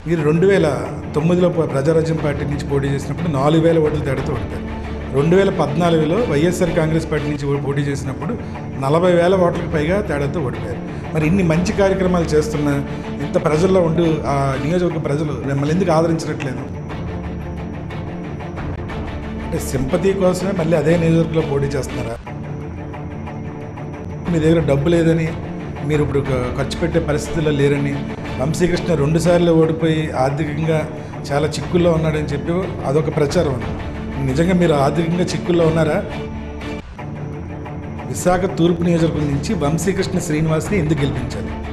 మీరు రెండు వేల తొమ్మిదిలో ప- ప్రజారాజ్యం పార్టీ నుంచి పోటీ చేసినప్పుడు నాలుగు వేల ఓట్ల తేడాతో ఓడిపోయారు రెండు వేల పద్నాలుగులో వైఎస్ఆర్ కాంగ్రెస్ పార్టీ నుంచి ఓ- పోటీ చేసినప్పుడు నలభై వేల ఓట్లకు పైగా తేడాతో ఓడిపోయారు మరి ఇన్ని మంచి కార్యక్రమాలు చేస్తున్న ఇంత ప్రజల్లో ఉంటూ ఆ నియోజకవర్గ ప్రజలు మిమ్మల్ని ఎందుకు ఆదరించట్లేదు అంటే సింపతి కోసమే మళ్ళీ అదే నియోజకవర్గంలో పోటీ చేస్తున్నారా మీ దగ్గర డబ్బు లేదని మీరు ఇప్పుడు ఖ- ఖర్చు పెట్టే పరిస్థితుల్లో లేరని వంశీకృష్ణ రెండుసార్లు ఓడిపోయి ఆర్థికంగా చాలా చిక్కుల్లో ఉన్నాడని చెప్పి అదొక ప్రచారం ఉంది నిజంగా మీరు ఆర్థికంగా చిక్కుల్లో ఉన్నారా విశాఖ తూర్పు నియోజకవర్గం నుంచి వంశీకృష్ణ శ్రీనివాస్ని ఎందుకు గెలిపించాలి